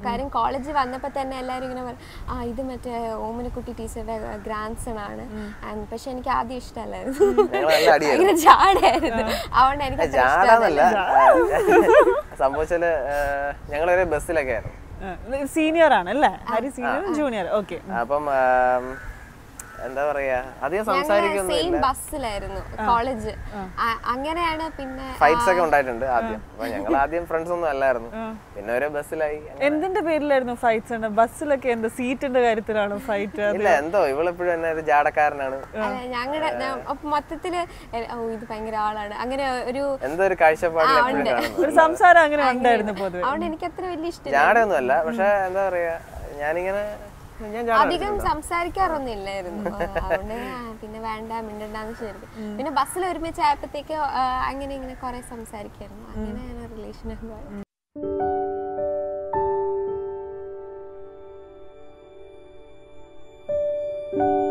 കാര്യം കോളേജിൽ വന്നപ്പോൾ തന്നെ എല്ലാവരും ഇങ്ങനെ പറയും ആ ഇത് മറ്റേ ഓമനക്കുട്ടി ടീച്ചറുടെ ഗ്രാൻഡ് സൺ ആണ് And പക്ഷെ എനിക്ക് ആദ്യം ഇഷ്ടമല്ലായിരുന്നു ഞങ്ങൾ നല്ല അടിയായിരുന്നു ഭയങ്കര ജാടായിരുന്നു അതുകൊണ്ട് എനിക്ക് അത്ര ജാടാന്നല്ല ഇഷ്ടമല്ല സംഭവിച്ചാല് ഞങ്ങളൊരു ബസ്സിലൊക്കെ ആയിരുന്നു സീനിയർ ആണ് അല്ലേ ഹരി സീനിയർ ജൂനിയർ ഓക്കെ അപ്പം ആം, എന്താ പറയാ അധികം സെയിം സംസാരിക്കൊന്നുമില്ല ബസ്സിലായിരുന്നു കോളേജ് അങ്ങനെയാണ് പിന്നെ ഫൈറ്റ്സ് ഒക്കെ ഉണ്ടായിട്ടുണ്ട് ആദ്യം അപ്പൊ ഞങ്ങൾ ആദ്യം ഫ്രണ്ട്സ് ഒന്നും അല്ലായിരുന്നു പിന്നെ ഒരു ബസ്സിലായി എന്തിന്റെ പേരിലായിരുന്നു ഫൈറ്റ്സ് ഉണ്ട് ബസ്സിലൊക്കെ എന്താ സീറ്റിന്റെ കാര്യത്തിലാണോ ഫൈറ്റ് ഇല്ല എന്തോ ഇവളെപ്പോഴും എന്നെ ഒരു ജാടക്കാരനാണ് ഞങ്ങളുടെ മൊത്തത്തില് എ- ഓ ഇത് ഭയങ്കര ആളാണ് അങ്ങനെ ഒരു എന്തോ ഒരു കാഴ്ചപ്പാടിൽ ആ, എപ്പോഴും ഉണ്ട്. കാണുന്നത് ഒരു സംസാരം അങ്ങനെ ഉണ്ടായിരുന്നു പൊതുവെ അതുകൊണ്ട് എനിക്ക് അത്ര വലിയ ഇഷ്ടമില്ല ജാടയൊന്നും അല്ല പക്ഷെ എന്താ പറയാ ഞാനിങ്ങനെ ഞാൻ ജാട അധികം സംസാരിക്കാറൊന്നും ഇല്ലായിരുന്നു ആ, അതുകൊണ്ട് ആ, പിന്നെ വേണ്ട മിണ്ടണ്ടെന്ന് ശരി പിന്നെ ബസ്സിൽ ഒരുമിച്ച് ആയപ്പോഴത്തേക്ക് അങ്ങനെ ഇങ്ങനെ കുറെ സംസാരിക്കായിരുന്നു അങ്ങനെയാണ് റിലേഷൻ ആ